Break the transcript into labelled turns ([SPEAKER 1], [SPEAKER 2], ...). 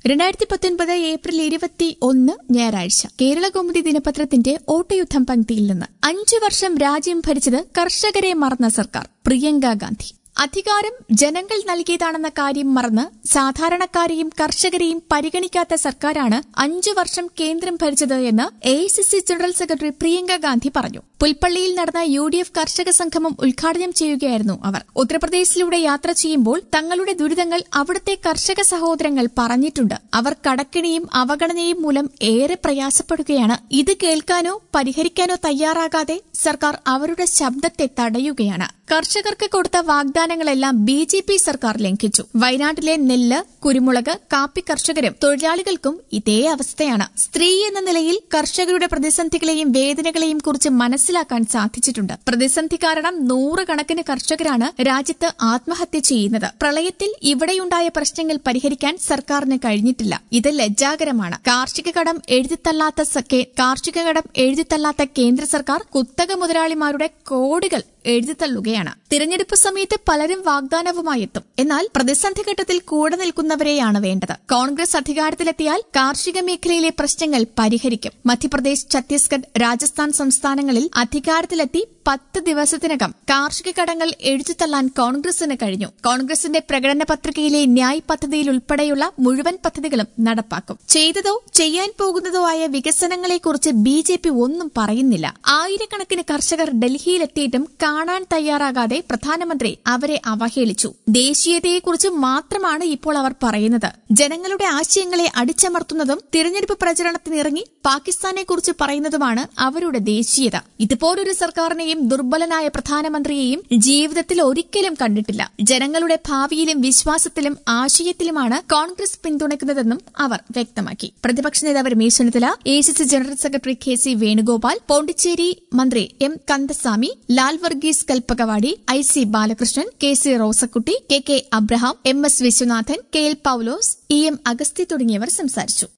[SPEAKER 1] രണ്ടായിരത്തി പത്തൊൻപത് ഏപ്രിൽ ഇരുപത്തി ഒന്ന് ഞായറാഴ്ച കേരളകൗമുദി ദിനപത്രത്തിന്റെ ഓട്ടയുദ്ധം പങ്ക്തിയിൽ നിന്ന് അഞ്ചു വർഷം രാജ്യം ഭരിച്ചത് കർഷകരെ മറന്ന സർക്കാർ പ്രിയങ്ക ഗാന്ധി അധികാരം ജനങ്ങൾ നൽകിയതാണെന്ന കാര്യം മറന്ന് സാധാരണക്കാരെയും കർഷകരെയും പരിഗണിക്കാത്ത സർക്കാരാണ് അഞ്ചു വർഷം കേന്ദ്രം ഭരിച്ചത് എന്ന് A general secretary Priyanka Gandhi പറഞ്ഞു പുൽപ്പള്ളിയിൽ നടന്ന യു ഡി എഫ് കർഷക സംഗമം ഉദ്ഘാടനം ചെയ്യുകയായിരുന്നു അവർ ഉത്തർപ്രദേശിലൂടെ യാത്ര ചെയ്യുമ്പോൾ തങ്ങളുടെ ദുരിതങ്ങൾ അവിടുത്തെ കർഷക സഹോദരങ്ങൾ പറഞ്ഞിട്ടുണ്ട് അവർ കടക്കിണിയും അവഗണനയും മൂലം ഏറെ പ്രയാസപ്പെടുകയാണ് ഇത് കേൾക്കാനോ പരിഹരിക്കാനോ തയ്യാറാകാതെ സർക്കാർ അവരുടെ ശബ്ദത്തെ തടയുകയാണ് കർഷകർക്ക് കൊടുത്ത വാഗ്ദാനങ്ങളെല്ലാം ബി ജെ പി സർക്കാർ ലംഘിച്ചു വയനാട്ടിലെ നെല്ല് കുരുമുളക് കാപ്പി കർഷകരും തൊഴിലാളികൾക്കും ഇതേ അവസ്ഥയാണ് സ്ത്രീ എന്ന നിലയിൽ കർഷകരുടെ പ്രതിസന്ധികളെയും വേദനകളെയും കുറിച്ച് മനസ്സിലാക്കാൻ സാധിച്ചിട്ടുണ്ട് പ്രതിസന്ധി കാരണം നൂറുകണക്കിന് കർഷകരാണ് രാജ്യത്ത് ആത്മഹത്യ ചെയ്യുന്നത് പ്രളയത്തിൽ ഇവിടെയുണ്ടായ പ്രശ്നങ്ങൾ പരിഹരിക്കാൻ സർക്കാരിന് കഴിഞ്ഞിട്ടില്ല ഇത് ലജ്ജാകരമാണ് കാർഷിക കടം എഴുതിത്തള്ളാത്ത സ- കേ- കാർഷിക കടം എഴുതിത്തള്ളാത്ത കേന്ദ്ര സർക്കാർ കുത്തക മുതലാളിമാരുടെ കോടികൾ എഴുതിത്തള്ളുകയാണ് തിരഞ്ഞെടുപ്പ് സമയത്ത് പലരും വാഗ്ദാനവുമായി എത്തും എന്നാൽ പ്രതിസന്ധി ഘട്ടത്തിൽ കൂടെ നിൽക്കുന്നവരെയാണ് വേണ്ടത് കോൺഗ്രസ് അധികാരത്തിലെത്തിയാൽ കാർഷിക മേഖലയിലെ പ്രശ്നങ്ങൾ പരിഹരിക്കും മധ്യപ്രദേശ് ഛത്തീസ്ഗഡ് രാജസ്ഥാൻ സംസ്ഥാനങ്ങളിൽ അധികാരത്തിലെത്തി പത്ത് ദിവസത്തിനകം കാർഷിക കടങ്ങൾ എഴുതിത്തള്ളാൻ കോൺഗ്രസിന് കഴിഞ്ഞു കോൺഗ്രസിന്റെ പ്രകടന പത്രികയിലെ ന്യായ് പദ്ധതിയിൽ ഉൾപ്പെടെയുള്ള മുഴുവൻ പദ്ധതികളും നടപ്പാക്കും ചെയ്തതോ ചെയ്യാൻ പോകുന്നതോ ആയ വികസനങ്ങളെക്കുറിച്ച് ബി ജെ പി ഒന്നും പറയുന്നില്ല ആയിരക്കണക്കിന് കർഷകർ ഡൽഹിയിലെത്തിയിട്ടും കാണാൻ തയ്യാറാകാതെ പ്രധാനമന്ത്രി അവരെ അവഹേളിച്ചു ദേശീയതയെക്കുറിച്ച് മാത്രമാണ് ഇപ്പോൾ അവർ പറയുന്നത് ജനങ്ങളുടെ ആശയങ്ങളെ അടിച്ചമർത്തുന്നതും തിരഞ്ഞെടുപ്പ് പ്രചരണത്തിനിറങ്ങി പാകിസ്ഥാനെക്കുറിച്ച് പറയുന്നതുമാണ് അവരുടെ ദേശീയത ഇതുപോലൊരു സർക്കാരിനെയും ദുർബലനായ പ്രധാനമന്ത്രിയെയും ജീവിതത്തിൽ ഒരിക്കലും കണ്ടിട്ടില്ല ജനങ്ങളുടെ ഭാവിയിലും വിശ്വാസത്തിലും ആശയത്തിലുമാണ് കോൺഗ്രസ് പിന്തുണയ്ക്കുന്നതെന്നും അവർ വ്യക്തമാക്കി പ്രതിപക്ഷ നേതാവ് Ramesh Chennithala A general secretary K C Venugopal Pondicherry മന്ത്രി M Kandaswamy Lal Varghese Kalpakavadi I C Balakrishnan K C Rosakutty K K Abraham M S Viswanathan K L Paulose E M Augusty തുടങ്ങിയവർ സംസാരിച്ചു